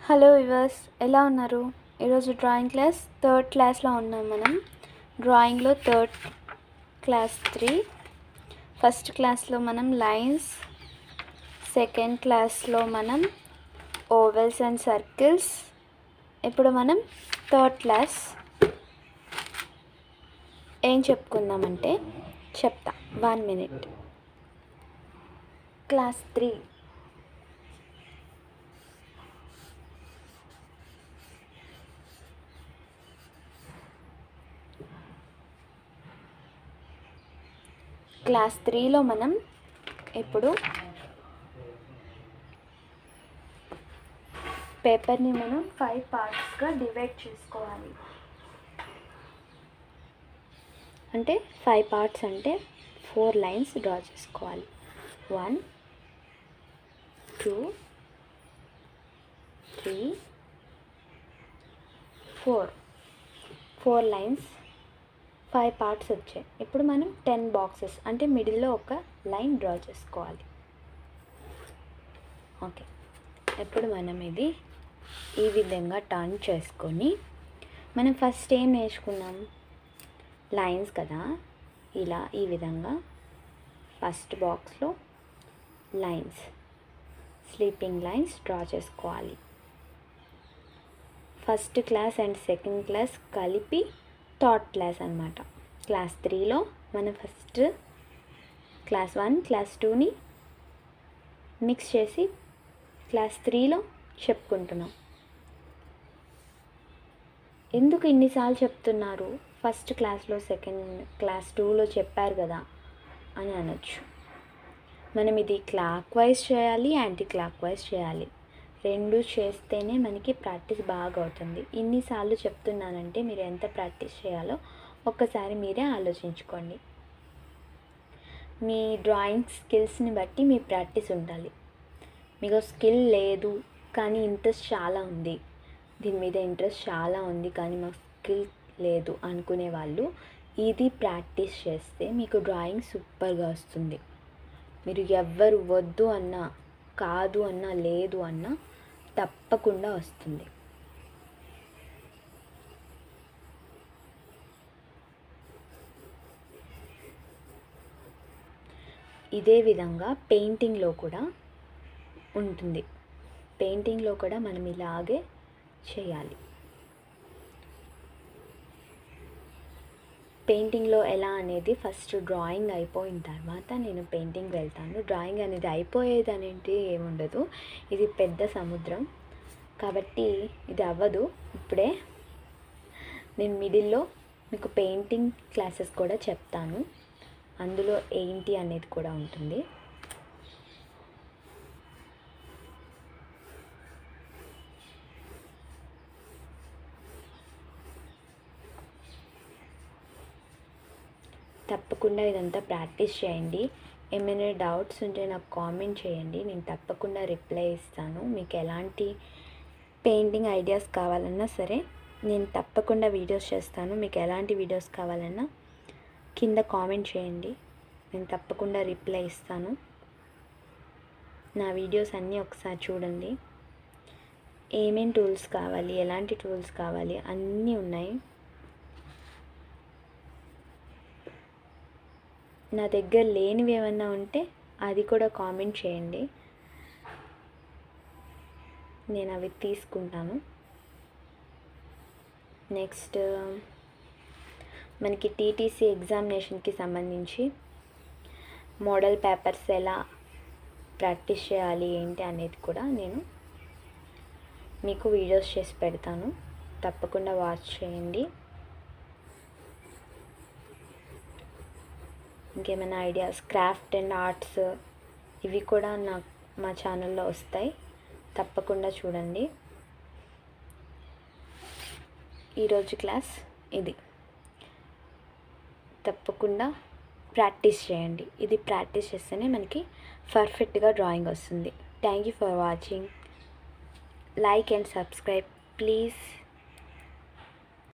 hello viewers ఎలా ఉన్నారు ఈరోజు డ్రాయింగ్ క్లాస్ థర్డ్ క్లాస్లో ఉన్నాం మనం డ్రాయింగ్లో థర్డ్ క్లాస్ త్రీ ఫస్ట్ క్లాస్లో మనం లైన్స్ సెకండ్ క్లాస్లో మనం ఓవెల్స్ అండ్ సర్కిల్స్ ఇప్పుడు మనం థర్డ్ క్లాస్ ఏం చెప్పుకుందామంటే చెప్తా one minute class three class త్రీలో మనం ఇప్పుడు పేపర్ని మనం ఫైవ్ పార్ట్స్గా డివైడ్ చేసుకోవాలి అంటే ఫైవ్ పార్ట్స్ అంటే ఫోర్ లైన్స్ డ్రా చేసుకోవాలి one two three four four lines five parts వచ్చాయి ఇప్పుడు మనం టెన్ బాక్సెస్ అంటే మిడిల్లో ఒక లైన్ డ్రా చేసుకోవాలి ఓకే ఇప్పుడు మనం ఇది ఈ విధంగా టర్న్ చేసుకొని మనం ఫస్ట్ ఏం నేర్చుకున్నాం లైన్స్ కదా ఇలా ఈ విధంగా ఫస్ట్ బాక్స్లో లైన్స్ స్లీపింగ్ లైన్స్ డ్రా చేసుకోవాలి first class and second class కలిపి థర్డ్ క్లాస్ అనమాట క్లాస్ త్రీలో మనం ఫస్ట్ క్లాస్ వన్ క్లాస్ టూని మిక్స్ చేసి క్లాస్ త్రీలో చెప్పుకుంటున్నాం ఎందుకు ఇన్నిసార్లు చెప్తున్నారు ఫస్ట్ క్లాస్లో సెకండ్ క్లాస్ టూలో చెప్పారు కదా అని అనొచ్చు మనం ఇది క్లాక్ వైజ్ చేయాలి యాంటీ క్లాక్ వైజ్ చేయాలి రెండు చేస్తేనే మనకి ప్రాక్టీస్ బాగా అవుతుంది ఇన్నిసార్లు చెప్తున్నానంటే మీరు ఎంత ప్రాక్టీస్ చేయాలో ఒక్కసారి మీరే ఆలోచించుకోండి మీ డ్రాయింగ్ స్కిల్స్ని బట్టి మీ ప్రాక్టీస్ ఉండాలి మీకు స్కిల్ లేదు కానీ ఇంట్రెస్ట్ చాలా ఉంది దీని మీద ఇంట్రెస్ట్ చాలా ఉంది కానీ మాకు స్కిల్ లేదు అనుకునే వాళ్ళు ఇది ప్రాక్టీస్ చేస్తే మీకు డ్రాయింగ్ సూపర్గా వస్తుంది మీరు ఎవ్వరు వద్దు అన్నా కాదు అన్నా లేదు అన్నా తప్పకుండా వస్తుంది ఇదే విధంగా పెయింటింగ్లో కూడా ఉంటుంది పెయింటింగ్లో కూడా మనం ఇలాగే చేయాలి పెయింటింగ్లో ఎలా అనేది ఫస్ట్ డ్రాయింగ్ అయిపోయిన తర్వాత నేను పెయింటింగ్ వెళ్తాను డ్రాయింగ్ అనేది అయిపోయేది అనేది ఏముండదు ఇది పెద్ద సముద్రం కాబట్టి ఇది అవ్వదు ఇప్పుడే నేను మిడిల్లో మీకు పెయింటింగ్ క్లాసెస్ కూడా చెప్తాను అందులో ఏంటి అనేది కూడా ఉంటుంది తప్పకుండా ఇదంతా ప్రాక్టీస్ చేయండి ఏమైనా డౌట్స్ ఉంటే నాకు కామెంట్ చేయండి నేను తప్పకుండా రిప్లై ఇస్తాను మీకు ఎలాంటి పెయింటింగ్ ఐడియాస్ కావాలన్నా సరే నేను తప్పకుండా వీడియోస్ చేస్తాను మీకు ఎలాంటి వీడియోస్ కావాలన్నా కింద కామెంట్ చేయండి నేను తప్పకుండా రిప్లై ఇస్తాను నా వీడియోస్ అన్నీ ఒకసారి చూడండి ఏమేం టూల్స్ కావాలి ఎలాంటి టూల్స్ కావాలి అన్నీ ఉన్నాయి నా దగ్గర లేనివి ఏమన్నా ఉంటే అది కూడా కామెంట్ చేయండి నేను అవి తీసుకుంటాను నెక్స్ట్ మనకి టీటీసీ ఎగ్జామినేషన్కి సంబంధించి మోడల్ పేపర్స్ ఎలా ప్రాక్టీస్ చేయాలి ఏంటి అనేది కూడా నేను మీకు వీడియోస్ చేసి పెడతాను తప్పకుండా వాచ్ చేయండి ఇంకేమైనా ఐడియాస్ క్రాఫ్ట్ అండ్ ఆర్ట్స్ ఇవి కూడా నా మా ఛానల్లో వస్తాయి తప్పకుండా చూడండి ఈరోజు క్లాస్ ఇది తప్పకుండా ప్రాక్టీస్ చేయండి ఇది ప్రాక్టీస్ చేస్తేనే మనకి పర్ఫెక్ట్గా డ్రాయింగ్ వస్తుంది thank you for watching like and subscribe please